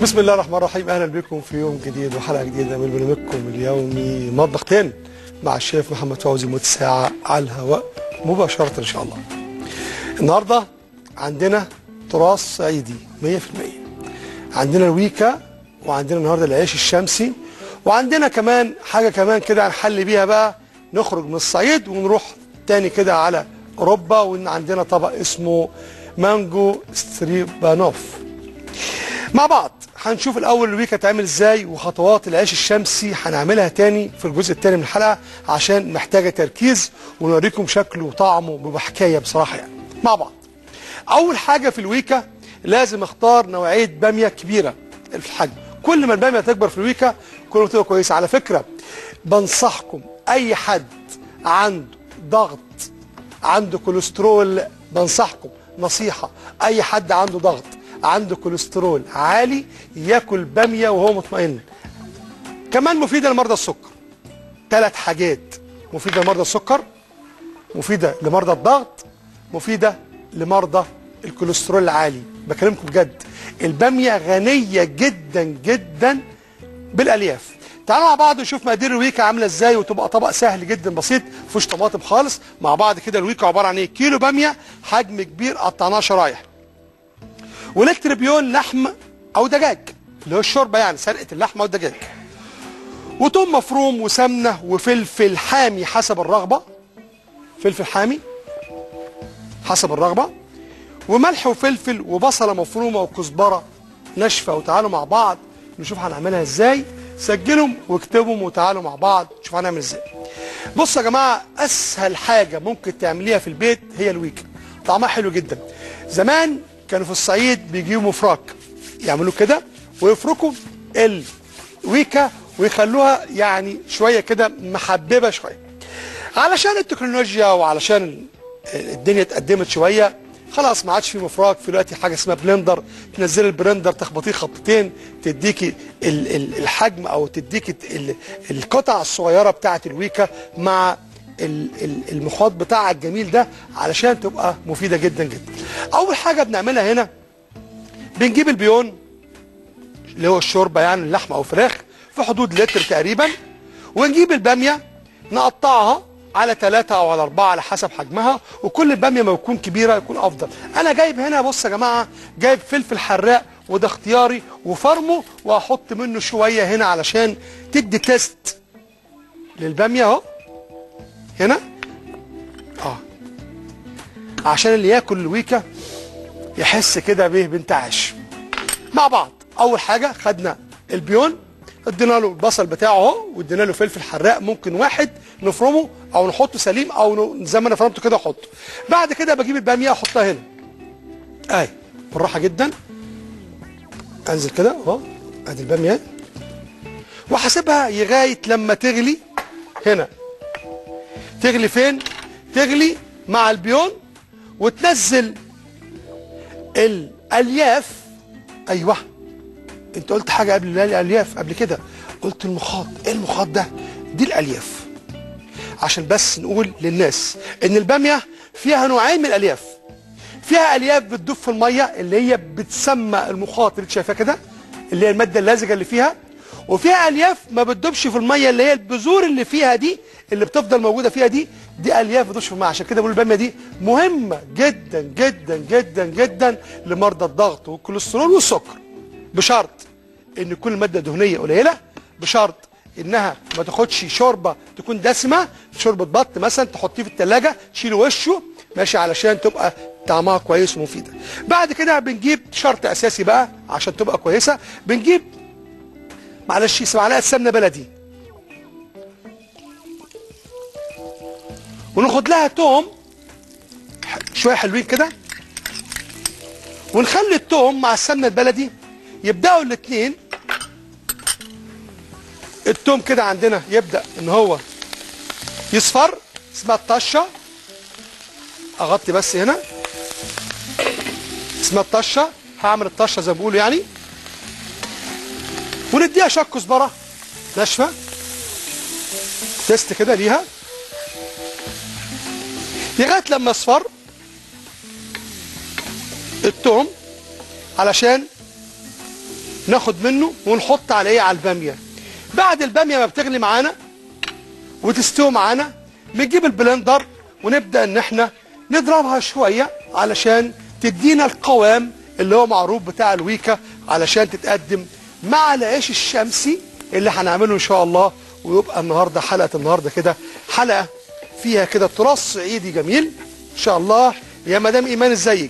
بسم الله الرحمن الرحيم اهلا بكم في يوم جديد وحلقه جديده من برنامجكم اليومي مطبخ تاني مع الشيف محمد فوزي مدة ساعه على الهواء مباشره ان شاء الله. النهارده عندنا تراث صعيدي 100% عندنا الويكا وعندنا النهارده العيش الشمسي وعندنا كمان حاجه كمان كده هنحل بيها بقى نخرج من الصعيد ونروح تاني كده على اوروبا وعندنا طبق اسمه مانجو ستريبانوف مع بعض هنشوف الاول الويكا تعمل ازاي وخطوات العيش الشمسي هنعملها تاني في الجزء التاني من الحلقه عشان محتاجه تركيز ونوريكم شكله وطعمه بيبقى حكايه بصراحه يعني مع بعض اول حاجه في الويكا لازم اختار نوعيه باميه كبيره في الحجم كل ما الباميه تكبر في الويكا كل ما تبقى كويسه على فكره بنصحكم اي حد عنده ضغط عنده كوليسترول بنصحكم نصيحه اي حد عنده ضغط عنده كوليسترول عالي ياكل باميه وهو مطمئن كمان مفيده لمرضى السكر ثلاث حاجات مفيده لمرضى السكر مفيده لمرضى الضغط مفيده لمرضى الكوليسترول العالي بكلمكم بجد الباميه غنيه جدا جدا بالالياف تعالوا مع بعض نشوف مقادير الويكا عامله ازاي وتبقى طبق سهل جدا بسيط مفيهوش طماطم خالص مع بعض كده الويكا عباره عن ايه كيلو باميه حجم كبير قطعناه شرايح ولتر بيون لحم او دجاج اللي هو الشوربه يعني سلقه اللحمه او الدجاج وتوم مفروم وسمنه وفلفل حامي حسب الرغبه فلفل حامي حسب الرغبه وملح وفلفل وبصله مفرومه وكزبره ناشفه وتعالوا مع بعض نشوف هنعملها ازاي سجلهم واكتبهم وتعالوا مع بعض نشوف هنعمل ازاي بصوا يا جماعه اسهل حاجه ممكن تعمليها في البيت هي الويكا طعمها حلو جدا زمان كانوا في الصعيد بيجيبوا مفراك يعملوا كده ويفركوا الويكا ويخلوها يعني شويه كده محببه شويه علشان التكنولوجيا وعلشان الدنيا اتقدمت شويه خلاص ما عادش في مفراك في دلوقتي حاجه اسمها بلندر تنزلي البلندر تخبطيه خبطتين تديكي ال- ال- الحجم او تديكي ال- القطع الصغيره بتاعه الويكا مع ال- ال- المخاط بتاعها الجميل ده علشان تبقى مفيده جدا جدا. اول حاجه بنعملها هنا بنجيب البيون اللي هو الشوربه يعني اللحمه او الفراخ في حدود لتر تقريبا ونجيب الباميه نقطعها على ثلاثة أو على أربعة على حسب حجمها وكل البامية ما يكون كبيرة يكون أفضل أنا جايب هنا بص يا جماعة جايب فلفل حراق وده اختياري وفرمه وهحط منه شوية هنا علشان تدي تيست للبامية أهو هنا اه عشان اللي ياكل الويكا يحس كده به بانتعاش مع بعض اول حاجه خدنا البيون ادينا له البصل بتاعه اهو وادينا له فلفل حراق ممكن واحد نفرمه او نحطه سليم او ن- زي ما انا فرمته كده احطه بعد كده بجيب الباميه احطها هنا اهي بالراحه جدا انزل كده اهو ادي الباميه وحاسبها لغايه لما تغلي هنا تغلي فين تغلي مع البيون وتنزل الالياف ايوه انت قلت حاجه قبل الالياف قبل كده قلت المخاط ايه المخاط ده دي الالياف عشان بس نقول للناس ان الباميه فيها نوعين من الالياف فيها الياف بتدوب في الميه اللي هي بتسمى المخاط اللي انت شايفاه كده اللي هي الماده اللزجه اللي فيها وفيها الياف ما بتدوبش في الميه اللي هي البذور اللي فيها دي اللي بتفضل موجوده فيها دي دي الياف بتدوبش في الميه عشان كده بقول الباميه دي مهمه جدا جدا جدا جدا لمرضى الضغط والكوليسترول والسكر بشرط ان تكون الماده الدهنيه قليله بشرط انها ما تاخدش شوربه تكون دسمه شوربه بط مثلا تحطيه في الثلاجه تشيل وشه ماشي علشان تبقى طعمها كويس ومفيده بعد كده بنجيب شرط اساسي بقى عشان تبقى كويسه بنجيب معلش معلقه سمنه بلدي وناخد لها توم شويه حلوين كده ونخلي التوم مع السمنه البلدي يبداوا الاثنين التوم كده عندنا يبدا ان هو يصفر اسمها الطشه اغطي بس هنا اسمها الطشه هعمل الطشه زي ما بيقولوا يعني ونديها شويه كزبره ناشفه تيست كده ليها لغايه لما يصفر التوم علشان ناخد منه ونحط عليه على الباميه بعد الباميه ما بتغلي معانا وتستوي معانا بنجيب البلندر ونبدا ان احنا نضربها شويه علشان تدينا القوام اللي هو معروف بتاع الويكا علشان تتقدم مع العيش الشمسي اللي هنعمله ان شاء الله ويبقى النهارده حلقه النهارده كده حلقه فيها كده تراث صعيدي جميل ان شاء الله يا مدام ايمان ازيك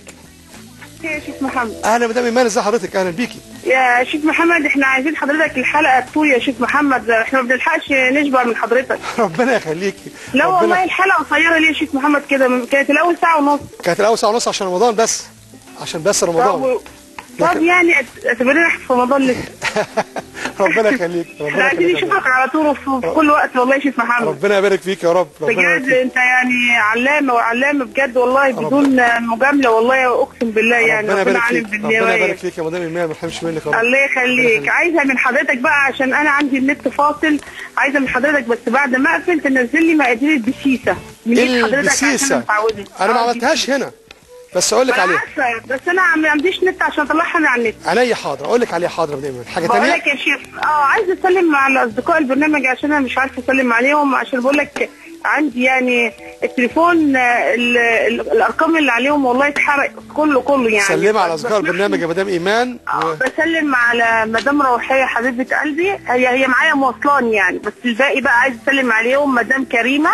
يا شيخ محمد اهلا مدام ايمان ازي حضرتك اهلا بيكي يا شيخ محمد احنا عايزين حضرتك الحلقه الطول يا شيخ محمد احنا ما بنلحقش نشبع من حضرتك ربنا يخليكي لا ربنا- والله الحلقه قصيره ليه يا شيخ محمد كده كانت الاول ساعه ونص كانت الاول ساعه ونص عشان رمضان بس عشان بس رمضان طب طب يعني اعت- اعتبرنا احنا في رمضان لسه ربنا يخليك احنا ربنا عايزين يخليك نشوفك على طول وفي في كل وقت والله يا شيخ محمد ربنا يبارك فيك يا رب ربنا يبارك بجد فيك انت يعني علامه وعلامه بجد والله بدون مجامله والله اقسم بالله يعني ربنا ربنا يبارك عالم فيك ربنا يبارك بالنوايا فيك يا مدام ايمان ما نحرمش منك يا رب الله يخليك عايزه من حضرتك بقى عشان انا عندي النت فاصل عايزه من حضرتك بس بعد ما اقفل تنزل لي مقادير البسيسه من ايد حضرتك عشان البسيسه متعوده انا ما آه، عملتهاش هنا بس اقول لك انا عليها عارفه بس انا ما عنديش نت عشان اطلعها من على النت عينيا حاضر اقول لك عليها حاضر يا مدام ايمان حاجه بقول ثانيه لك يا شيخ اه عايزه اسلم على اصدقاء البرنامج عشان انا مش عارفه اسلم عليهم عشان بقول لك عندي يعني التليفون آه، ال- ال- الارقام اللي عليهم والله اتحرق كله كله يعني سلمي على بس- اصدقاء بس البرنامج يا مدام ايمان و... آه، بسلم على مدام روحية حبيبة قلبي هي هي معايا موصلاني يعني بس الباقي بقى عايز اسلم عليهم مدام كريمة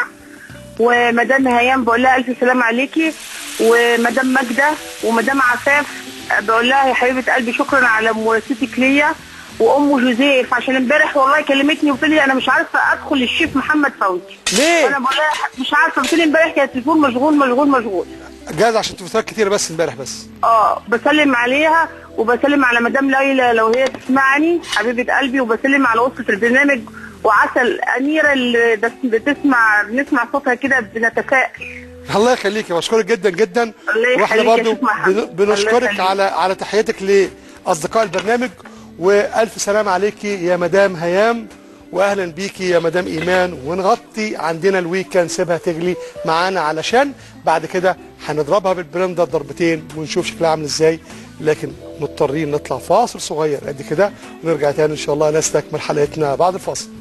ومدام هيام بقول لها الف سلام عليكي ومدام ماجدة ومدام عفاف بقول لها يا حبيبة قلبي شكرا على مواساتك ليا وام جوزيف عشان امبارح والله كلمتني وقلت لي انا مش عارفه ادخل الشيف محمد فوزي ليه؟ انا بقول لها مش عارفه قلت لي امبارح كان التليفون مشغول مشغول مشغول جاهز عشان تليفونات كتير بس امبارح بس اه بسلم عليها وبسلم على مدام ليلى لو هي تسمعني حبيبه قلبي وبسلم على وسطة البرنامج وعسل اميره اللي بس بتسمع بنسمع صوتها كده بنتفائل الله يخليك بشكرك جدا جدا الله واحنا يخليك يا برضو شيخ محمد. بن- بنشكرك الله يخليك. على على تحياتك لاصدقاء البرنامج والف سلام عليكي يا مدام هيام واهلا بيكي يا مدام ايمان ونغطي عندنا الويكند سيبها تغلي معانا علشان بعد كده هنضربها بالبلندر ضربتين ونشوف شكلها عامل ازاي لكن مضطرين نطلع فاصل صغير قد كده ونرجع تاني ان شاء الله نستكمل حلقتنا بعد الفاصل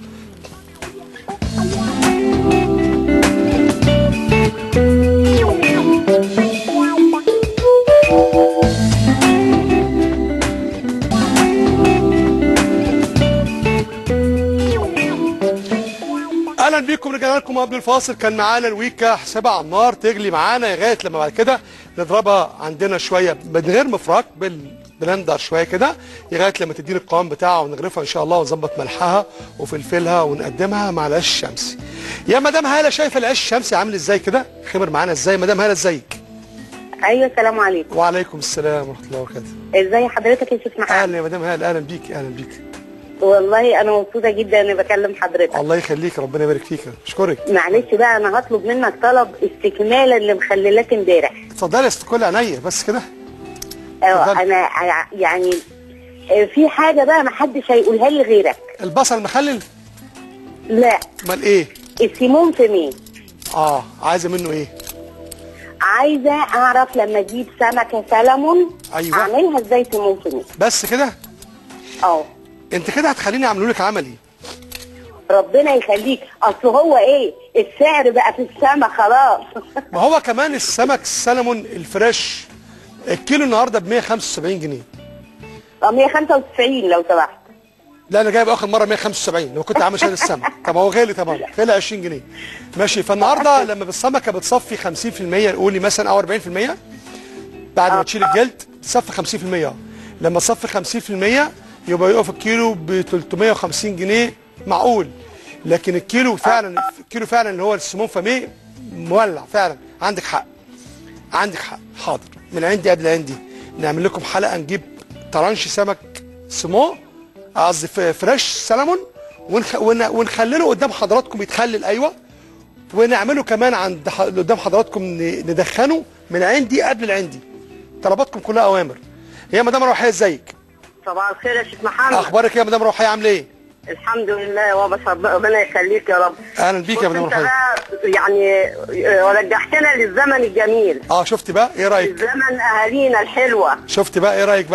اهلا بيكم رجعنا لكم قبل الفاصل كان معانا الويكا حسابها على النار تغلي معانا لغايه لما بعد كده نضربها عندنا شويه من غير مفرك بالبلندر شويه كده لغايه لما تديني القوام بتاعها ونغرفها ان شاء الله ونظبط ملحها وفلفلها ونقدمها مع العيش الشمسي. يا مدام هاله شايفه العيش الشمسي عامل ازاي كده؟ خبر معانا ازاي مدام هاله ازيك؟ ايوه السلام عليكم وعليكم السلام ورحمه الله وبركاته. ازاي حضرتك يا شيخ محمد اهلا يا مدام هاله اهلا بيك اهلا بيك. والله انا مبسوطه جدا اني بكلم حضرتك الله يخليك ربنا يبارك فيك اشكرك. معلش بقى انا هطلب منك طلب استكمالا اللي مخللاك امبارح اتفضلي يا ست كل عينيا بس كده. اه اتفضل. انا ع- يعني آه، في حاجه بقى ما حدش هيقولها لي غيرك البصل مخلل لا امال ايه؟ السيمون في مين اه عايزه منه ايه؟ عايزه اعرف لما اجيب سمكه سلمون أيوة. اعملها ازاي سيمون في مين بس كده اه انت كده هتخليني اعمله لك عملي ربنا يخليك اصل هو ايه السعر بقى في السما خلاص ما هو كمان السمك السلمون الفريش الكيلو النهارده ب 175 جنيه اه 195 لو سمحت لا انا جايب اخر مره 175 لو كنت عامل شايل السمك طب هو غالي طبعا غالي 20 جنيه ماشي فالنهارده لما بالسمكه بتصفي 50% قولي مثلا او 40% بعد ما تشيل الجلد تصفي 50% اه لما تصفي 50% يبقى يقف الكيلو ب 350 جنيه معقول لكن الكيلو فعلا الكيلو فعلا اللي هو السمون فاميه مولع فعلا عندك حق عندك حق حاضر من عندي قبل عندي نعمل لكم حلقه نجيب طرنش سمك سمو قصدي ف- فريش سلمون ونخ... ون... ونخلله قدام حضراتكم يتخلل ايوه ونعمله كمان عند ح... قدام حضراتكم ن... ندخنه من عندي قبل العندي طلباتكم كلها اوامر يا مدام روحيه ازيك صباح الخير يا شيخ محمد اخبارك إيه يا مدام روحيه عامله ايه الحمد لله يا بابا ربنا يخليك يا رب اهلا بيك يا بص مدام انت روحيه بقى يعني رجعتنا للزمن الجميل اه شفت بقى ايه رايك الزمن اهالينا الحلوه شفت بقى ايه رايك بقى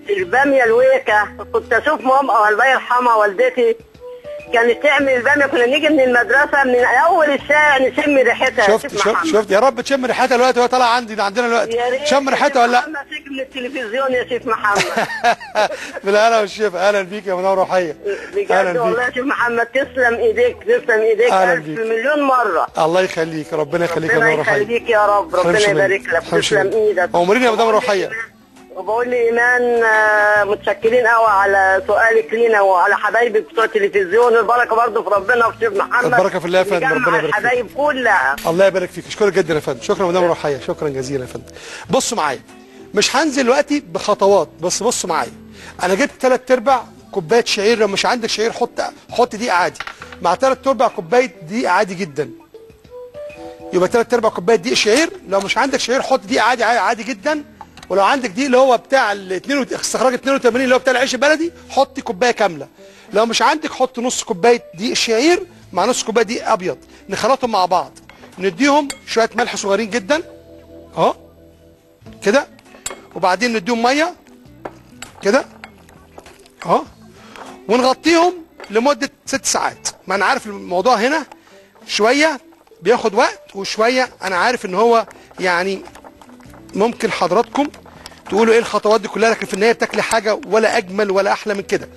الباميه الويكه كنت اشوف ماما الله يرحمها والدتي كانت تعمل الباميه كنا نيجي من المدرسه من اول الشارع نشم ريحتها يا شفت شيخ شفت محمد. شفت يا رب تشم ريحتها دلوقتي وهي طالعه عندي عندنا دلوقتي يا ريت شم يا ريحتها شيخ ولا لا محمد تيجي من التلفزيون يا شيخ محمد بالهلا والشفا اهلا بيك يا منور روحيه بجد والله يا شيخ محمد تسلم ايديك تسلم ايديك أهلا الف بيك. مليون مره الله يخليك ربنا يخليك يا ربنا منور روحيه يخليك يا رب ربنا حبيبي يبارك لك حبيبي تسلم ايدك امورين يا مدام روحيه وبقول لي ايمان آه، متشكرين قوي على سؤالك لينا وعلى حبايبك بتوع التلفزيون البركه برضه في ربنا وفي شيخ محمد البركة في الله يا فندم، يجمع ربنا يبارك فيك. الحبايب كلها الله يبارك فيك اشكرك جدا يا فندم شكرا مدام روحيه شكرا جزيلا يا فندم بصوا معايا مش هنزل دلوقتي بخطوات بس بصوا معايا انا جبت ثلاث ارباع كوبايه شعير لو مش عندك شعير حط حط دقيق عادي مع ثلاث ارباع كوبايه دقيق عادي جدا يبقى ثلاث ارباع كوبايه دقيق شعير لو مش عندك شعير حط دقيق عادي عادي, عادي جدا ولو عندك دقيق اللي هو بتاع ال 2 استخراج 82 اللي هو بتاع العيش البلدي حط كوبايه كامله لو مش عندك حط نص كوبايه دقيق شعير مع نص كوبايه دقيق ابيض نخلطهم مع بعض نديهم شويه ملح صغيرين جدا اهو كده وبعدين نديهم ميه كده اهو ونغطيهم لمده ست ساعات ما انا عارف الموضوع هنا شويه بياخد وقت وشويه انا عارف ان هو يعني ممكن حضراتكم تقولوا ايه الخطوات دي كلها لكن في النهايه بتاكلي حاجه ولا اجمل ولا احلى من كده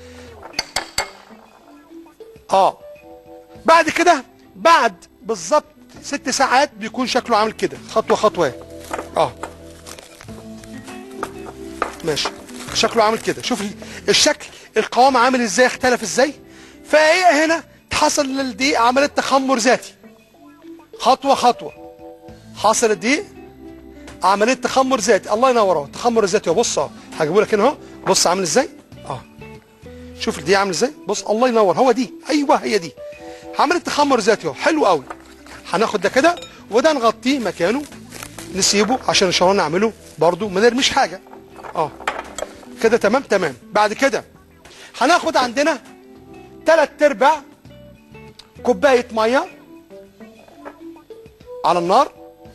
اه بعد كده بعد بالظبط ست ساعات بيكون شكله عامل كده خطوه خطوه اه ماشي شكله عامل كده شوف الشكل القوام عامل ازاي اختلف ازاي فايه هنا حصل للدقيق عمليه تخمر ذاتي خطوه خطوه حصل الدقيق عمليه تخمر ذاتي الله ينور اهو تخمر ذاتي اهو بص اهو هجيبه لك هنا اهو بص عامل ازاي اه شوف دي عامل ازاي بص الله ينور هو دي ايوه هي دي عمليه تخمر ذاتي اهو حلو قوي هناخد ده كده وده نغطيه مكانه نسيبه عشان ان شاء الله نعمله برضو ما نرميش حاجه اه كده تمام تمام بعد كده هناخد عندنا تلات ارباع كوبايه ميه على النار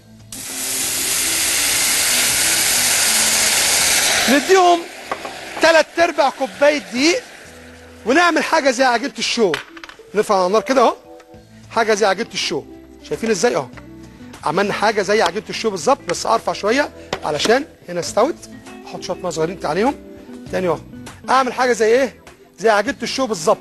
نديهم تلات ارباع كوبايه دقيق ونعمل حاجه زي عجينه الشو نرفع على النار كده اهو حاجه زي عجينه الشو شايفين ازاي اهو عملنا حاجه زي عجينه الشو بالظبط بس ارفع شويه علشان هنا استوت احط شويه ميه صغيرين عليهم تاني اهو اعمل حاجه زي ايه زي عجينه الشو بالظبط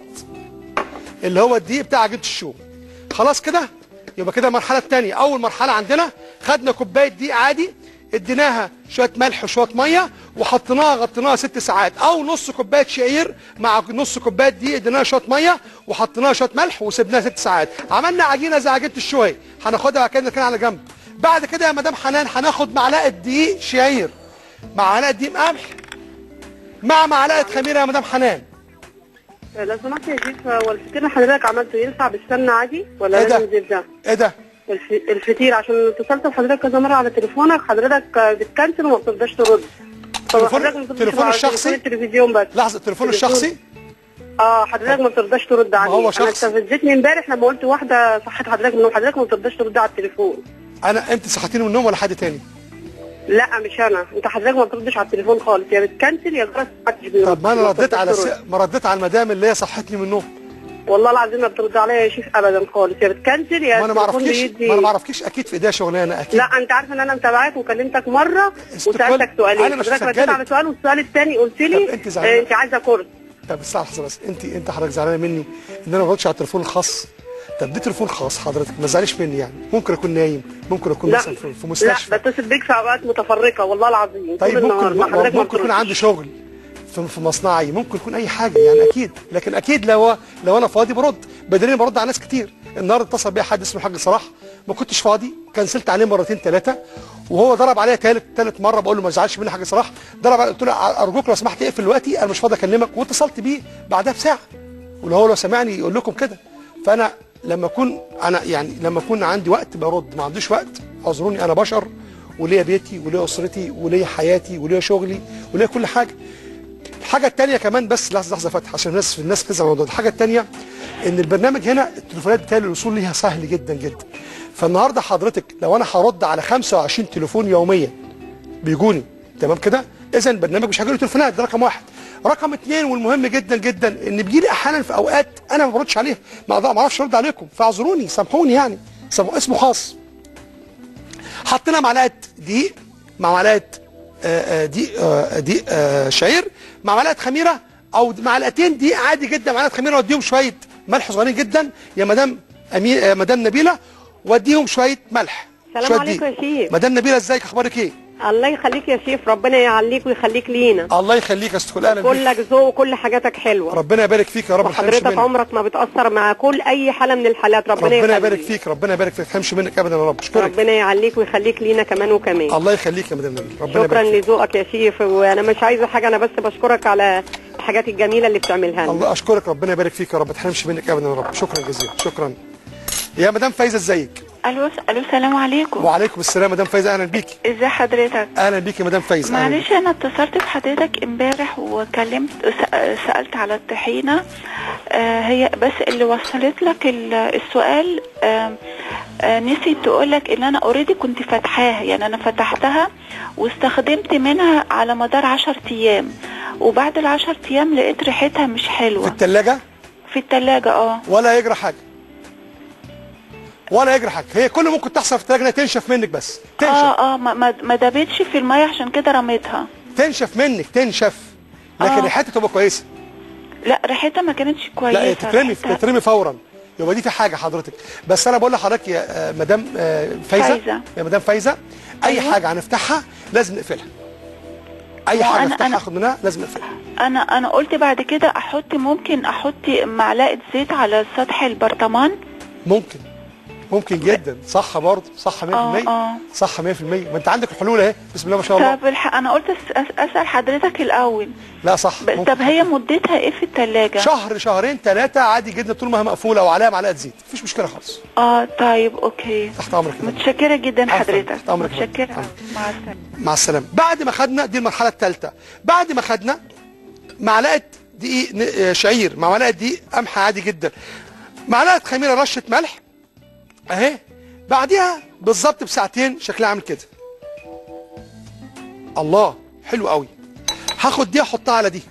اللي هو الدقيق بتاع عجينه الشو خلاص كده يبقى كده المرحله الثانيه اول مرحله عندنا خدنا كوبايه دقيق عادي اديناها شويه ملح وشويه ميه وحطيناها غطيناها ست ساعات او نص كوبايه شعير مع نص كوبايه دقيق اديناها شويه ميه وحطيناها شويه ملح وسبناها ست ساعات عملنا عجينه زي عجينه الشوي هناخدها بعد كده كده على جنب بعد كده يا مدام حنان هناخد معلقه دقيق شعير مع معلقه دقيق قمح مع معلقه خميره يا مدام حنان لو سمحت يا شيخ هو الفطير اللي حضرتك عملته ينفع بالسمنه عادي ولا إيه ده؟ لازم زبده؟ ايه ده الف- الفطير عشان اتصلت بحضرتك كذا مره على تليفونك حضرتك بتكنسل وما بترضاش ترد طب تليفون- حضرتك ما بتردش تليفون على الشخصي؟ تليفون التلفزيون بس لحظه التليفون تليفون. الشخصي اه حضرتك ما بترضاش ترد عليه هو انا شخص. استفزتني امبارح لما قلت واحده صحت حضرتك من النوم حضرتك ما بترضاش ترد على التليفون انا انت صحتيني من النوم ولا حد تاني لا مش انا انت حضرتك ما بتردش على التليفون خالص يا بتكنسل يا جرس محدش بيرد طب ما انا رديت بترضاش على ترد. س... ما رديت على المدام اللي هي صحتني من النوم والله العظيم ما بترد عليا يا شيخ ابدا خالص يا بتكنسل يا ما انا ما التليفون اعرفكيش بيدي- ما انا ما اعرفكيش اكيد في ايديها شغلانه اكيد لا انت عارف ان انا متابعاك وكلمتك مره استقبال. وسالتك سؤالين أنا مش حضرتك رديت مسجلك. على سؤال والسؤال الثاني قلت لي طب أنت زعلانة؟ آه، انت عايزه كورس طب بس لحظه بس انت انت حضرتك زعلانه مني ان انا ما بردش على التليفون الخاص طب ده تليفون خاص حضرتك ما تزعليش مني يعني ممكن اكون نايم ممكن اكون لا مثلا في في لا مستشفى بتصل بيك في اوقات متفرقه والله العظيم طيب طول النهار ممكن ما حضرتك ما ممكن يكون بتردش. عندي شغل في في مصنعي ممكن يكون اي حاجه يعني اكيد لكن اكيد لو لو انا فاضي برد بدليل إني برد على ناس كتير النهارده اتصل بيا حد اسمه الحاج صلاح ما كنتش فاضي كنسلت عليه مرتين ثلاثه وهو ضرب عليا ثالث ثالث مره بقول له ما تزعلش مني حاج صلاح ضرب علي قلت له ارجوك لو سمحت اقفل دلوقتي انا مش فاضي اكلمك واتصلت بيه بعدها بساعه ولو هو لو سمعني يقول لكم كده فانا لما اكون انا يعني لما اكون عندي وقت برد ما عنديش وقت اعذروني انا بشر وليا بيتي وليا اسرتي وليا حياتي وليا شغلي وليا كل حاجه الحاجه الثانيه كمان بس لحظه لحظه فتح عشان الناس الناس تزعل الموضوع ده الحاجه الثانيه ان البرنامج هنا التليفونات بتاعي الوصول ليها سهل جدا جدا فالنهارده حضرتك لو انا هرد على 25 تليفون يوميا بيجوني تمام كده اذا البرنامج مش هيجيله تليفونات ده رقم واحد رقم اثنين والمهم جدا جدا ان بيجي لي احيانا في اوقات انا ما بردش عليها ما ما اعرفش ارد عليكم فاعذروني سامحوني يعني سامحوا اسمه خاص حطينا معلقه دقيق مع معلقه آه، آه، دقيق آه، دقيق آه، شعير مع معلقه خميره او معلقتين دقيق عادي جدا معلقه خميره واديهم شويه ملح صغيرين جدا يا مدام امين آه، مدام نبيله واديهم شويه ملح السلام شوية عليكم دقيق. يا شيخ. مدام نبيله ازيك اخبارك ايه الله يخليك يا شيف ربنا يعليك ويخليك لينا الله يخليك يا استاذ اهلا بيك كلك ذوق وكل حاجاتك حلوه ربنا يبارك فيك يا رب ما تحرمش وحضرتك منك عمرك ما بتأثر مع كل أي حالة من الحالات ربنا, ربنا يخليك. يبارك فيك ربنا يبارك فيك ما تحرمش منك ابدا يا رب اشكرك ربنا يعليك ويخليك لينا كمان وكمان الله يخليك يا مدام نبيله ربنا شكرا يبارك فيك لذوقك يا شيف وانا مش عايزه حاجه انا بس بشكرك على الحاجات الجميله اللي بتعملها لنا الله اشكرك ربنا يبارك فيك يا رب ما تحرمش منك ابدا يا رب شكرا جزيلا شكرا يا مدام فايزه ازيك الو الو السلام عليكم وعليكم السلام مدام فايزه اهلا بيكي ازي حضرتك اهلا بيكي يا مدام فايزه أهلاً معلش انا اتصلت بحضرتك امبارح وكلمت س- سالت على الطحينه آه هي بس اللي وصلت لك ال- السؤال آه آه نسيت تقول لك ان انا اوريدي كنت فاتحاها يعني انا فتحتها واستخدمت منها على مدار 10 ايام وبعد العشر ايام لقيت ريحتها مش في حلوه الثلاجه في التلاجة اه ولا يجرى حاجه ولا يجرى حاجه هي كل ممكن تحصل في الثلاجه انها تنشف منك بس تنشف اه اه ما, ما ما دابتش في الميه عشان كده رميتها تنشف منك تنشف لكن آه. ريحتها تبقى كويسه لا ريحتها ما كانتش كويسه لا هي تترمي ريحتها- تترمي فورا يبقى دي في حاجه حضرتك بس انا بقول لحضرتك يا آه، مدام آه، فايزه فايزة. يا مدام فايزه اي أيوة. حاجه هنفتحها لازم نقفلها اي ما هو حاجه أنا- نفتحها أنا- ناخد منها لازم نقفلها انا انا قلت بعد كده احط ممكن احط معلقه زيت على سطح البرطمان ممكن ممكن جدا صح برضه صح 100% آه، آه. صح 100% ما انت عندك الحلول اهي بسم الله ما شاء الله طب الح... انا قلت أس... أس- اسال حضرتك الاول لا صح ب... ممكن. طب هي مدتها ايه في الثلاجه شهر شهرين ثلاثه عادي جدا طول ما هي مقفوله وعليها معلقه زيت مفيش مشكله خالص اه طيب اوكي تحت امرك يا فندم. متشكره جدا عفواً، حضرتك تحت أمرك يا فندم. متشكره عفواً. مع السلامه مع السلامه بعد ما خدنا دي المرحله الثالثه بعد ما خدنا معلقه دقيق ن- آه، شعير مع معلقه دقيق قمح عادي جدا معلقه خميره رشه ملح اهي بعديها بالظبط بساعتين شكلها عامل كده الله حلو قوي هاخد دي احطها على دي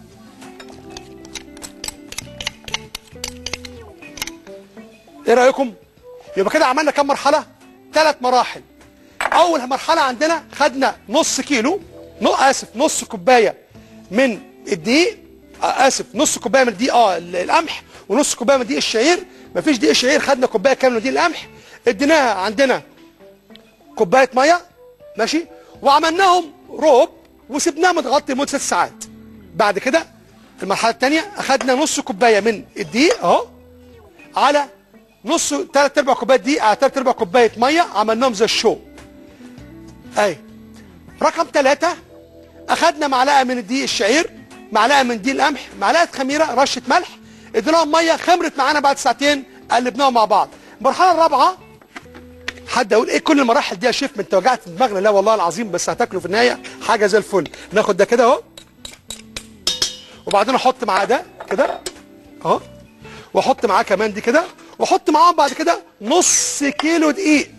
ايه رايكم يبقى كده عملنا كام مرحله ثلاث مراحل اول مرحله عندنا خدنا نص كيلو نو اسف نص كوبايه من الدقيق آه، اسف نص كوبايه من الدقيق اه ال- القمح ونص كوبايه من دقيق الشعير مفيش دقيق شعير خدنا كوبايه كامله من دقيق القمح اديناها عندنا كوبايه ميه ماشي وعملناهم روب وسبناه متغطي لمده ست ساعات بعد كده في المرحله الثانيه اخدنا نص كوبايه من الدقيق اهو على نص ثلاث ارباع كوبايه دقيق على ثلاث ارباع كوبايه ميه عملناهم زي الشو اي رقم ثلاثة اخدنا معلقه من الدقيق الشعير معلقه من دقيق القمح معلقه خميره رشه ملح اديناهم ميه خمرت معانا بعد ساعتين قلبناهم مع بعض المرحله الرابعه حد اقول ايه كل المراحل دي يا شيف ما انت وجعت دماغنا لا والله العظيم بس هتاكله في النهايه حاجه زي الفل ناخد ده كده اهو وبعدين احط معاه ده كده اهو واحط معاه كمان دي كده واحط معاهم بعد كده نص كيلو دقيق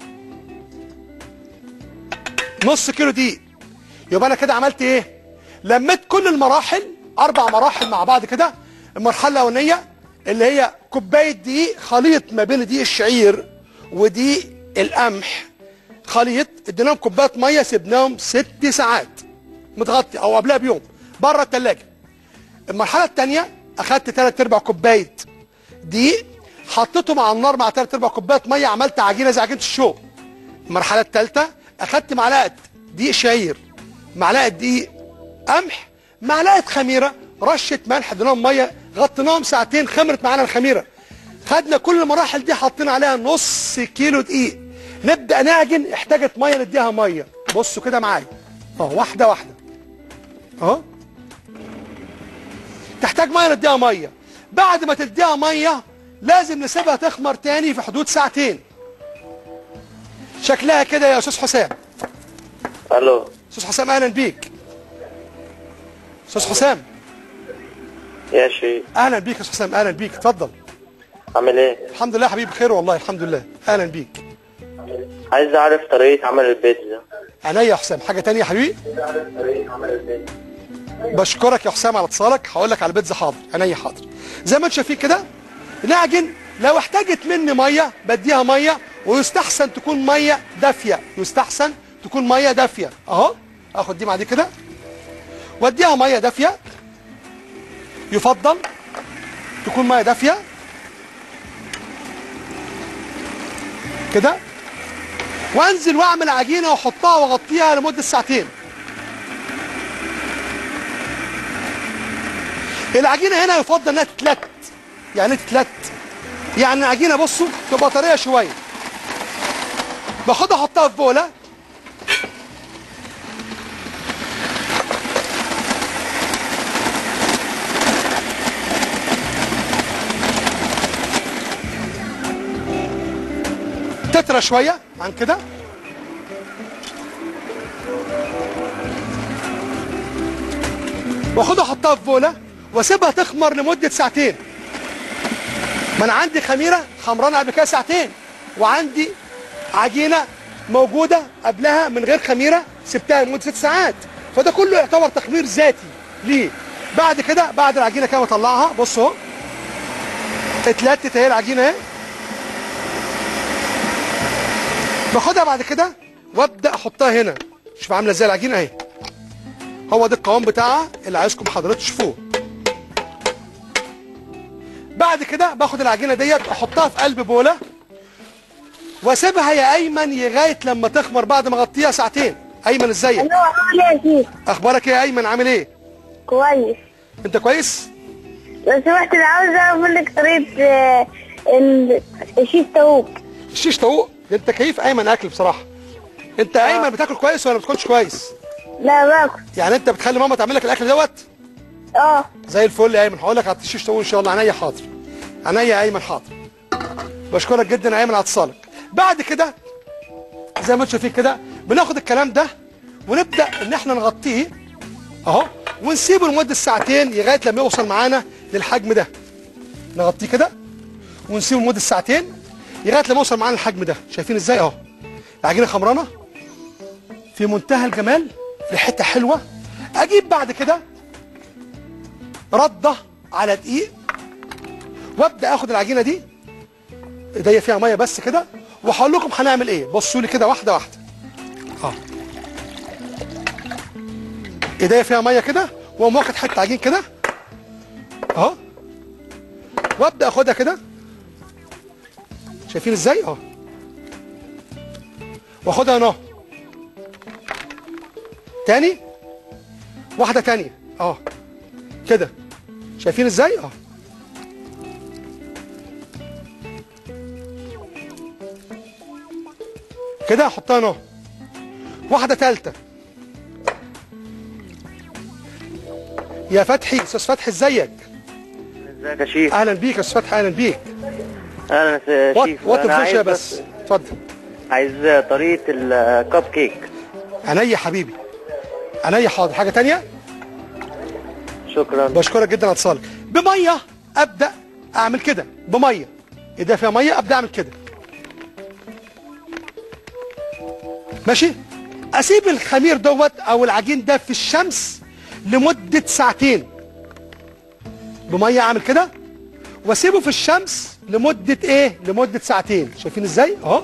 نص كيلو دقيق يبقى انا كده عملت ايه لميت كل المراحل اربع مراحل مع بعض كده المرحله الاولانيه اللي هي كوبايه دقيق خليط ما بين دقيق الشعير ودقيق القمح خليط اديناهم كوبايه ميه سيبناهم ست ساعات متغطي او قبلها بيوم بره الثلاجه المرحله الثانيه اخدت ثلاث ارباع كوبايه دقيق حطيتهم على النار مع ثلاث ارباع كوبايه ميه عملت عجينه زي عجينه الشو المرحله الثالثه اخدت معلقه دقيق شعير معلقه دقيق قمح معلقه خميره رشه ملح اديناهم ميه غطيناهم ساعتين خمرت معانا الخميره خدنا كل المراحل دي حطينا عليها نص كيلو دقيق نبدا نعجن احتاجت ميه نديها ميه بصوا كده معايا اه واحده واحده اهو تحتاج ميه نديها ميه بعد ما تديها ميه لازم نسيبها تخمر تاني في حدود ساعتين شكلها كده يا استاذ حسام الو استاذ حسام اهلا بيك استاذ حسام يا شيخ اهلا بيك يا استاذ حسام اهلا بيك اتفضل عامل ايه الحمد لله يا حبيبي بخير والله الحمد لله اهلا بيك عايز اعرف طريقه عمل البيتزا عينيا يا حسام حاجه تانية يا حبيبي بشكرك يا حسام على اتصالك هقول لك على البيتزا حاضر عينيا حاضر زي ما انتم شايفين كده نعجن لو احتاجت مني ميه بديها ميه ويستحسن تكون ميه دافيه يستحسن تكون ميه دافيه اهو اخد دي مع دي كده واديها ميه دافيه يفضل تكون ميه دافيه كده وانزل واعمل عجينه واحطها واغطيها لمده ساعتين العجينه هنا يفضل انها تتلت يعني ايه تتلت يعني العجينه بصوا تبقى طريه شويه باخدها احطها في بوله تترى شويه عن كده واخدها احطها في بوله واسيبها تخمر لمده ساعتين ما انا عندي خميره خمرانه قبل كده ساعتين وعندي عجينه موجوده قبلها من غير خميره سبتها لمده ست ساعات فده كله يعتبر تخمير ذاتي ليه بعد كده بعد العجينه كده بطلعها بص اهو اتلتت اهي العجينه اهي باخدها بعد كده وابدا احطها هنا شوف عامله ازاي العجينه اهي هو ده القوام بتاعها اللي عايزكم حضرتك تشوفوه بعد كده باخد العجينه ديت احطها في قلب بوله واسيبها يا ايمن لغايه لما تخمر بعد ما اغطيها ساعتين ايمن ازيك الو عامل ايه يا شيخ اخبارك ايه يا ايمن عامل ايه كويس انت كويس لو سمحت انا عاوز اعرف منك طريقه آه، ال- الشيش تاوك الشيش طاووق ده انت كيف ايمن اكل بصراحه انت يا ايمن بتاكل كويس ولا ما بتاكلش كويس لا باكل يعني انت بتخلي ماما تعمل لك الاكل دوت اه زي الفل يا ايمن هقول لك على الشيش طاووق ان شاء الله عينيا حاضر عينيا يا ايمن حاضر بشكرك جدا يا ايمن على اتصالك بعد كده زي ما انتم شايفين كده بناخد الكلام ده ونبدا ان احنا نغطيه اهو ونسيبه لمده ساعتين لغايه لما يوصل معانا للحجم ده نغطيه كده ونسيبه لمده ساعتين لغايه لما يوصل معانا الحجم ده شايفين ازاي اهو العجينه خمرانه في منتهى الجمال ريحتها حلوه اجيب بعد كده رده على دقيق وابدا اخد العجينه دي ايديا فيها ميه بس كده وهقول لكم هنعمل ايه بصوا لي كده واحده واحده اه ايديا فيها ميه كده واقوم واخد حته عجين كده اهو وابدا اخدها كده شايفين ازاي اه واخدها هنا اهو. تاني واحده تانية اه كده شايفين ازاي اه كده احطها هنا اهو. واحده ثالثه يا فتحي استاذ فتحي ازيك ازيك يا شيف اهلا بيك يا استاذ فتحي اهلا بيك اهلا يا وات شيف وات انا الفرشه عايز بس اتفضل عايز طريقه الكب كيك عينيا حبيبي عينيا حاضر حاجه تانية شكرا بشكرك جدا على اتصالك بميه ابدا اعمل كده بميه اذا فيها ميه ابدا اعمل كده ماشي اسيب الخمير دوت او العجين ده في الشمس لمده ساعتين بميه اعمل كده واسيبه في الشمس لمده ايه لمده ساعتين شايفين ازاي اهو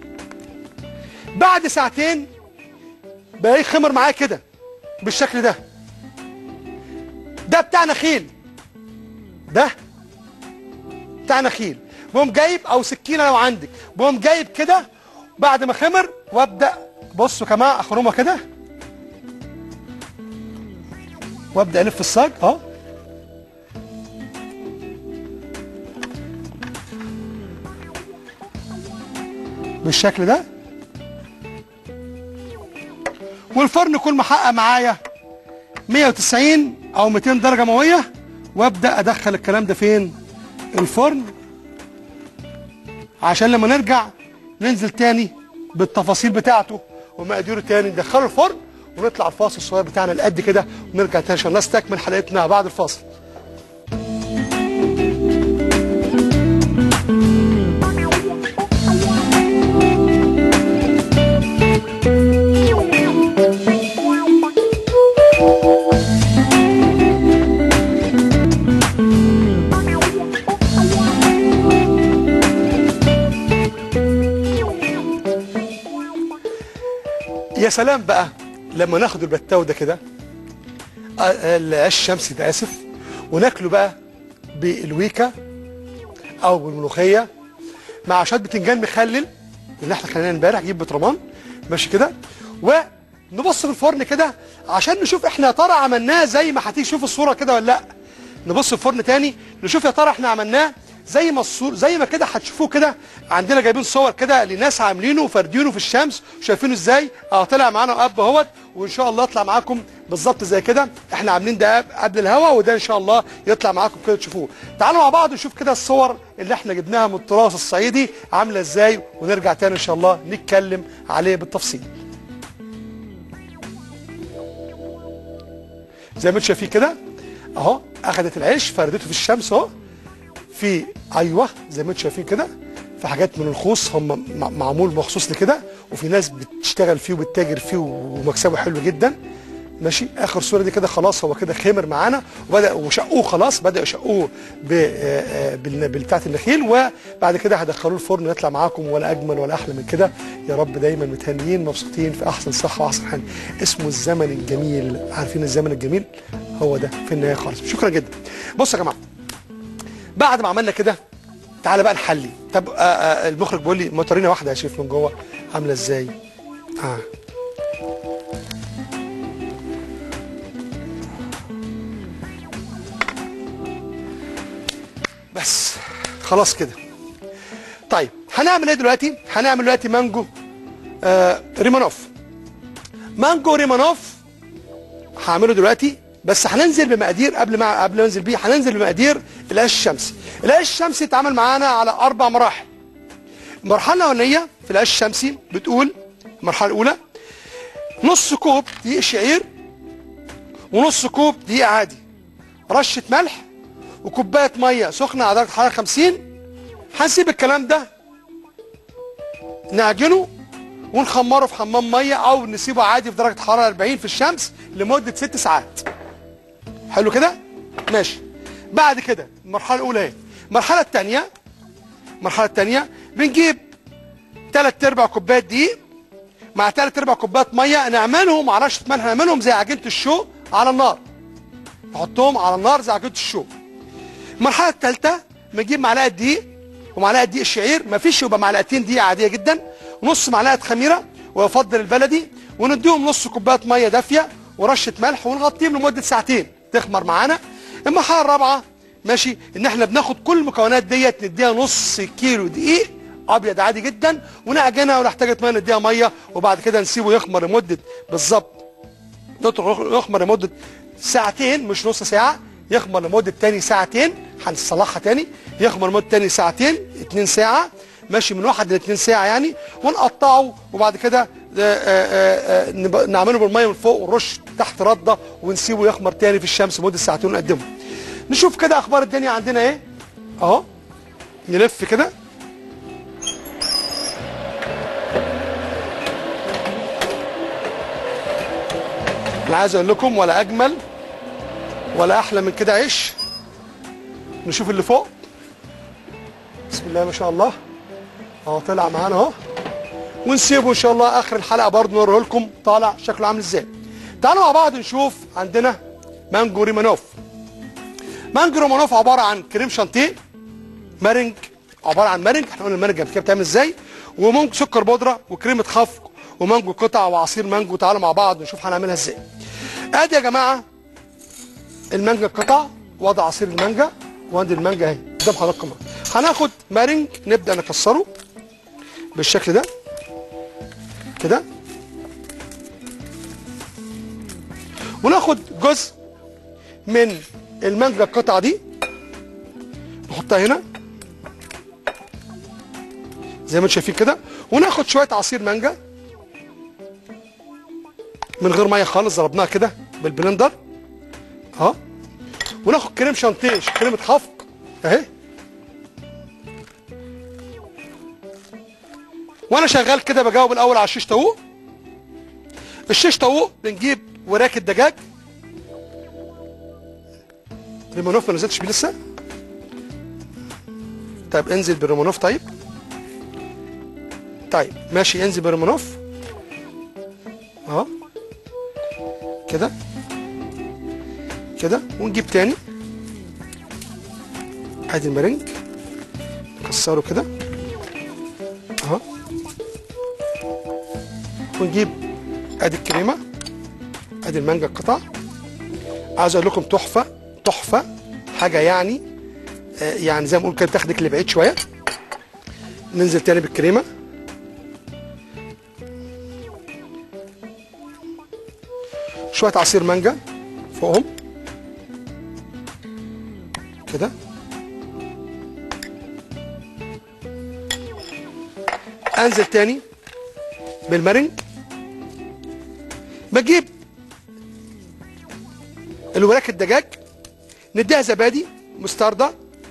بعد ساعتين بلاقيه خمر معايا كده بالشكل ده ده بتاع نخيل ده بتاع نخيل بقوم جايب او سكينه لو عندك بقوم جايب كده بعد ما خمر وابدا بصوا كمان اخرمها كده وابدا الف الصاج اهو بالشكل ده والفرن يكون محقق معايا 190 او 200 درجه مئويه وابدا ادخل الكلام ده فين الفرن عشان لما نرجع ننزل تاني بالتفاصيل بتاعته ومقاديره تاني ندخله الفرن ونطلع الفاصل الصغير بتاعنا لقد كده ونرجع تاني عشان نستكمل حلقتنا بعد الفاصل يا سلام بقى لما ناخد البتاو ده كده آه، آه، العيش الشمسي ده اسف وناكله بقى بالويكا او بالملوخيه مع شويه بتنجان مخلل اللي احنا خليناه امبارح جيب بطرمان ماشي كده ونبص في الفرن كده عشان نشوف احنا يا ترى عملناه زي ما هتيجي تشوف الصوره كده ولا لا نبص في الفرن تاني نشوف يا ترى احنا عملناه زي ما الصور زي ما كده هتشوفوه كده عندنا جايبين صور كده لناس عاملينه وفاردينه في الشمس وشايفينه ازاي اه طلع معانا اب اهوت وان شاء الله يطلع معاكم بالظبط زي كده احنا عاملين ده قبل الهوا وده ان شاء الله يطلع معاكم كده تشوفوه تعالوا مع بعض نشوف كده الصور اللي احنا جبناها من التراث الصعيدي عامله ازاي ونرجع تاني ان شاء الله نتكلم عليه بالتفصيل زي ما انتم شايفين كده اهو اخذت العيش فردته في الشمس اهو في ايوه زي ما انتم شايفين كده في حاجات من الخوص هم م- معمول مخصوص لكده وفي ناس بتشتغل فيه وبتتاجر فيه ومكسبه حلو جدا ماشي اخر صوره دي كده خلاص هو كده خمر معانا وبدا وشقوه خلاص بداوا يشقوه ب- آه، آه، بال- بتاعه النخيل وبعد كده هدخلوه الفرن يطلع معاكم ولا اجمل ولا احلى من كده يا رب دايما متهنيين مبسوطين في احسن صحه واحسن حال اسمه الزمن الجميل عارفين الزمن الجميل هو ده في النهايه خالص شكرا جدا بصوا يا جماعه بعد ما عملنا كده تعالى بقى نحلي طب آه آه المخرج بيقول لي موتورينا واحده يا شيف من جوه عامله ازاي اه بس خلاص كده طيب هنعمل ايه دلوقتي هنعمل دلوقتي مانجو آه ريمانوف مانجو ريمانوف هعمله دلوقتي بس هننزل بمقادير قبل ما قبل ما انزل بيه هننزل بمقادير العيش الشمسي العيش الشمسي اتعمل معانا على اربع مراحل المرحله الاولانيه في العيش الشمسي بتقول المرحله الاولى نص كوب دقيق شعير ونص كوب دقيق عادي رشه ملح وكوبايه ميه سخنه على درجه حراره 50 هنسيب الكلام ده نعجنه ونخمره في حمام ميه او نسيبه عادي في درجه حراره 40 في الشمس لمده ست ساعات حلو كده ماشي بعد كده المرحله الاولى اهي المرحله الثانيه المرحله الثانيه بنجيب ثلاث ارباع كوبايه دقيق مع ثلاث ارباع كوبايه ميه نعملهم مع رشه ملح نعملهم زي عجينه الشو على النار نحطهم على النار زي عجينه الشو المرحله الثالثه بنجيب معلقه دقيق ومعلقه دقيق الشعير مفيش يبقى معلقتين دقيق عاديه جدا ونص معلقه خميره ويفضل البلدي ونديهم نص كوبايه ميه دافيه ورشه ملح ونغطيهم لمده ساعتين تخمر معانا المرحله الرابعه ماشي ان احنا بناخد كل المكونات ديت نديها نص كيلو دقيق ابيض عادي جدا ونعجنها ولو احتاجت ميه نديها ميه وبعد كده نسيبه يخمر لمده بالظبط نترك يخمر لمده ساعتين مش نص ساعه يخمر لمده تاني ساعتين هنصلحها تاني يخمر لمده تاني ساعتين اتنين ساعه ماشي من واحد لاتنين ساعه يعني ونقطعه وبعد كده آه، آه، آه، نب- نعمله بالميه من فوق ونرش تحت رده ونسيبه يخمر تاني في الشمس لمده ساعتين ونقدمه نشوف كده اخبار الدنيا عندنا ايه اهو نلف كده انا عايز اقول لكم ولا اجمل ولا احلى من كده عيش نشوف اللي فوق بسم الله ما شاء الله اهو طلع معانا اهو ونسيبه ان شاء الله اخر الحلقه برضه نوريه لكم طالع شكله عامل ازاي تعالوا مع بعض نشوف عندنا مانجو ريمانوف مانجو ريمانوف عباره عن كريم شانتيه مارنج عباره عن مارنج احنا قلنا المارنج قبل كده بتعمل ازاي وممكن سكر بودره وكريمه خفق ومانجو قطع وعصير مانجو تعالوا مع بعض نشوف هنعملها ازاي ادي يا جماعه المانجا قطع وضع عصير المانجا وادي المانجا اهي قدام حضراتكم أهو. هناخد مارنج نبدا نكسره بالشكل ده كده وناخد جزء من المانجا القطعه دي نحطها هنا زي ما انتم شايفين كده وناخد شويه عصير مانجا من غير ميه خالص ضربناها كده بالبلندر اهو وناخد كريم شانتيه كريمه خفق اهي وانا شغال كده بجاوب الاول على الشيش طاووق الشيش طاووق بنجيب وراك الدجاج ريمونوف ما نزلتش بيه لسه طيب انزل بالريمونوف طيب طيب ماشي انزل بالريمونوف اهو كده كده ونجيب تاني ادي المرنج نكسره كده اهو ونجيب ادي الكريمه ادي المانجا القطع عايز اقول لكم تحفه تحفه حاجه يعني آه، يعني زي ما بقول كده تاخدك لبعيد شويه ننزل تاني بالكريمه شويه عصير مانجا فوقهم كده انزل تاني بالمرنج بجيب الوراك الدجاج نديها زبادي مستردة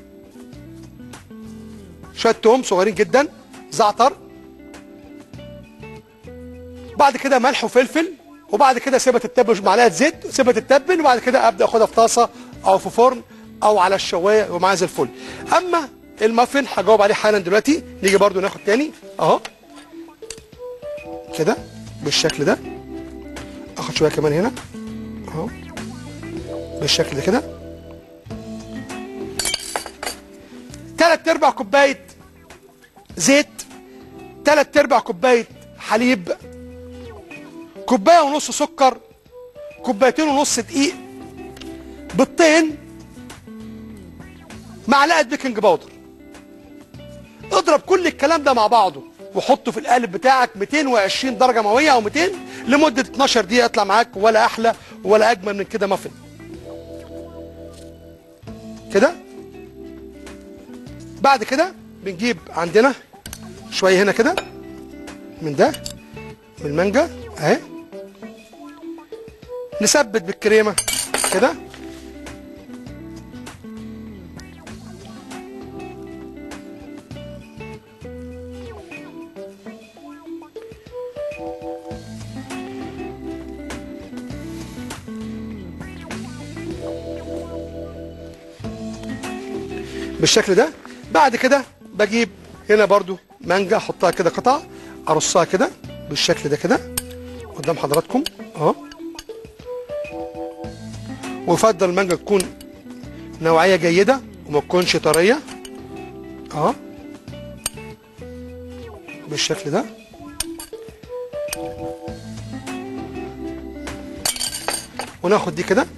شوية توم صغيرين جدا زعتر بعد كده ملح وفلفل وبعد كده سيبها تتبل معلقه زيت سيبها تتبل وبعد كده ابدا اخدها في طاسه او في فرن او على الشوايه ومعاها زي الفل اما المافن هجاوب عليه حالا دلوقتي نيجي برضو ناخد تاني اهو كده بالشكل ده اخد شويه كمان هنا اهو بالشكل ده كده تلات ارباع كوبايه زيت تلات ارباع كوبايه حليب كوبايه ونص سكر كوبايتين ونص دقيق بيضتين معلقه بيكنج باودر اضرب كل الكلام ده مع بعضه وحطه في القالب بتاعك 220 درجه مئويه او 200 لمده 12 دقيقه يطلع معاك ولا احلى ولا اجمل من كده مافن كده بعد كده بنجيب عندنا شويه هنا كده من ده من المانجا اهي نثبت بالكريمه كده بالشكل ده بعد كده بجيب هنا برضو مانجا احطها كده قطع ارصها كده بالشكل ده كده قدام حضراتكم اهو ويفضل المانجا تكون نوعيه جيده وما تكونش طريه اهو بالشكل ده وناخد دي كده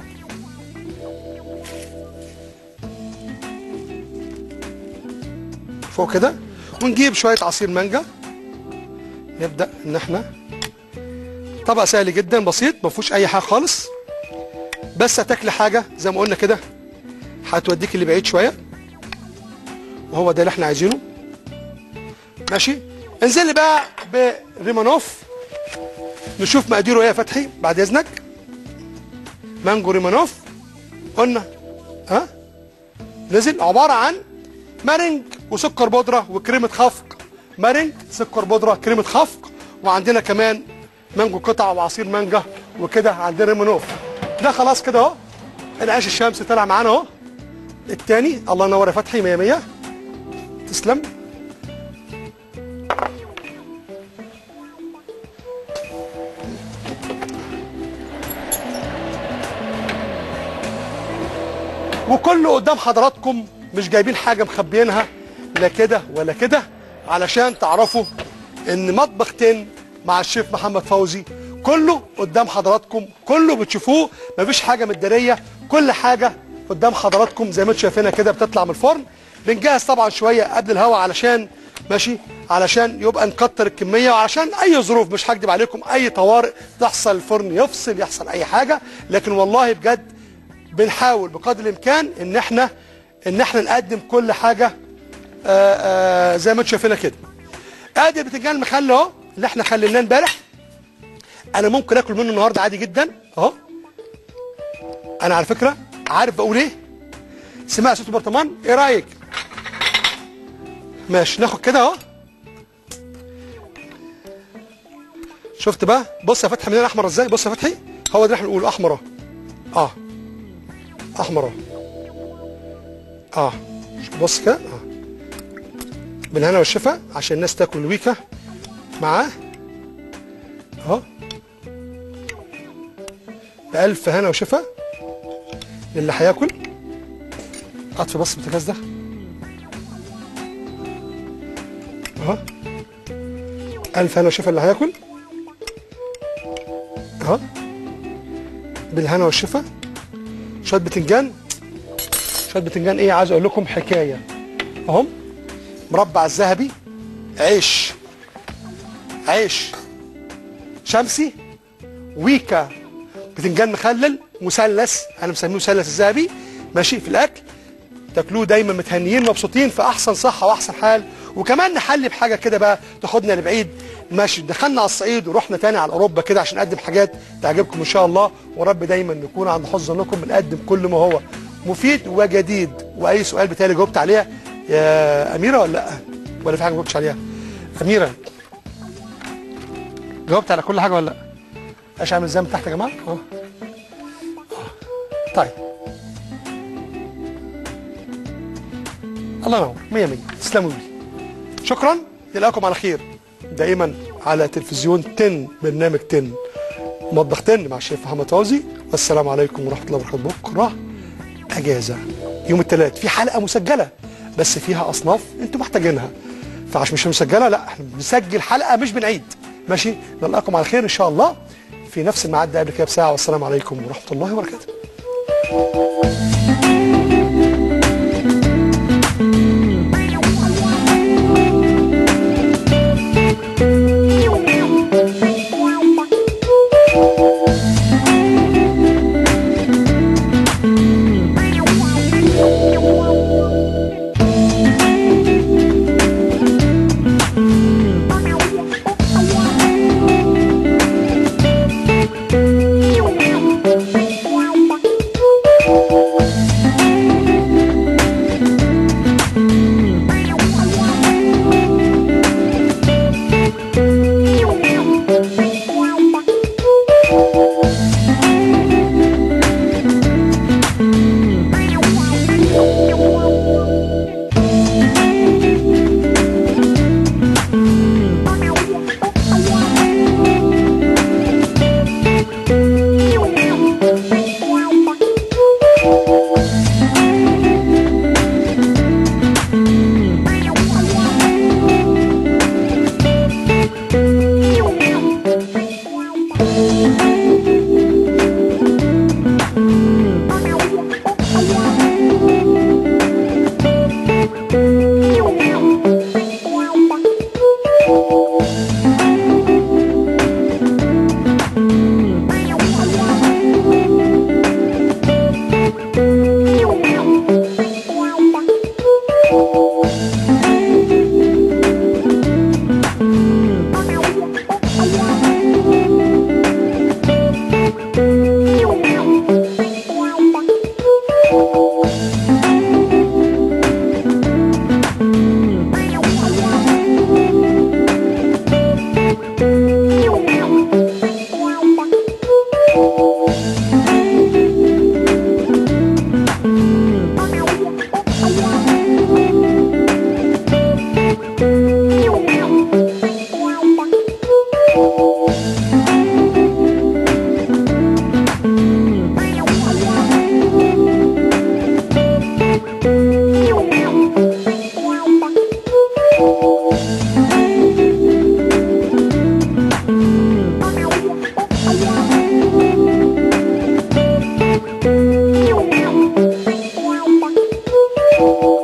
فوق كده ونجيب شويه عصير مانجا نبدا ان احنا طبق سهل جدا بسيط ما فيهوش اي حاجه خالص بس هتاكلي حاجه زي ما قلنا كده هتوديك اللي بعيد شويه وهو ده اللي احنا عايزينه ماشي انزل لي بقى بريمانوف نشوف مقاديره ايه يا فتحي بعد اذنك مانجو ريمانوف قلنا ها نزل عباره عن مارنج وسكر بودره وكريمه خفق مارنج سكر بودره كريمه خفق وعندنا كمان مانجو قطع وعصير مانجا وكده عندنا ريمانوف ده خلاص كده اهو العيش الشمس طلع معانا اهو التاني الله ينور يا فتحي 100 100 تسلم وكله قدام حضراتكم مش جايبين حاجه مخبيينها لا كده ولا كده علشان تعرفوا ان مطبخ تن مع الشيف محمد فوزي كله قدام حضراتكم كله بتشوفوه مفيش حاجه متداريه كل حاجه قدام حضراتكم زي ما انتم شايفينها كده بتطلع من الفرن بنجهز طبعا شويه قبل الهواء علشان ماشي علشان يبقى نكتر الكميه وعشان اي ظروف مش هكدب عليكم اي طوارئ تحصل الفرن يفصل يحصل اي حاجه لكن والله بجد بنحاول بقدر الامكان ان احنا ان احنا نقدم كل حاجه آآ آآ زي ما انتم شايفينها كده ادي البتنجان المخلل اهو اللي احنا خليناه امبارح انا ممكن اكل منه النهارده عادي جدا اهو انا على فكره عارف بقول ايه سمع صوت البرطمان ايه رايك ماشي ناخد كده اهو شفت بقى بص يا فتحي منين احمر ازاي بص يا فتحي هو ده اللي احنا بنقوله احمر اهو اه احمر اهو اه بص كده اه بالهنا والشفا عشان الناس تاكل الويكا معاه اهو بألف هنا وشفا للي هياكل اطفي بس البوتاجاز ده اهو ألف هنا وشفا اللي هياكل اهو بالهنا والشفا شويه بتنجان شويه بتنجان ايه عايز اقول لكم حكايه اهم مربع الذهبي عيش عيش شمسي ويكا بتنجان مخلل مثلث انا مسميه مثلث الذهبي ماشي في الاكل تاكلوه دايما متهنيين مبسوطين في احسن صحه واحسن حال وكمان نحلي بحاجه كده بقى تاخدنا لبعيد ماشي دخلنا على الصعيد ورحنا تاني على اوروبا كده عشان نقدم حاجات تعجبكم ان شاء الله ورب دايما نكون عند حسن ظنكم بنقدم كل ما هو مفيد وجديد واي سؤال بتالي جاوبت عليها يا اميره ولا لا ولا في حاجه ما جاوبتش عليها اميره جاوبت على كل حاجه ولا لا ايش عامل ازاي من تحت يا جماعه اه آه. طيب الله ينور 100 100 تسلموا لي شكرا نلاقيكم على خير دائما على تلفزيون تن برنامج تن مطبخ تن مع الشيف محمد فوزي والسلام عليكم ورحمه الله وبركاته بكره اجازه يوم الثلاث في حلقه مسجله بس فيها اصناف انتم محتاجينها فعشان مش مسجله لا احنا بنسجل حلقه مش بنعيد ماشي نلقاكم على خير ان شاء الله في نفس الميعاد ده قبل كده بساعه والسلام عليكم ورحمه الله وبركاته Thank you.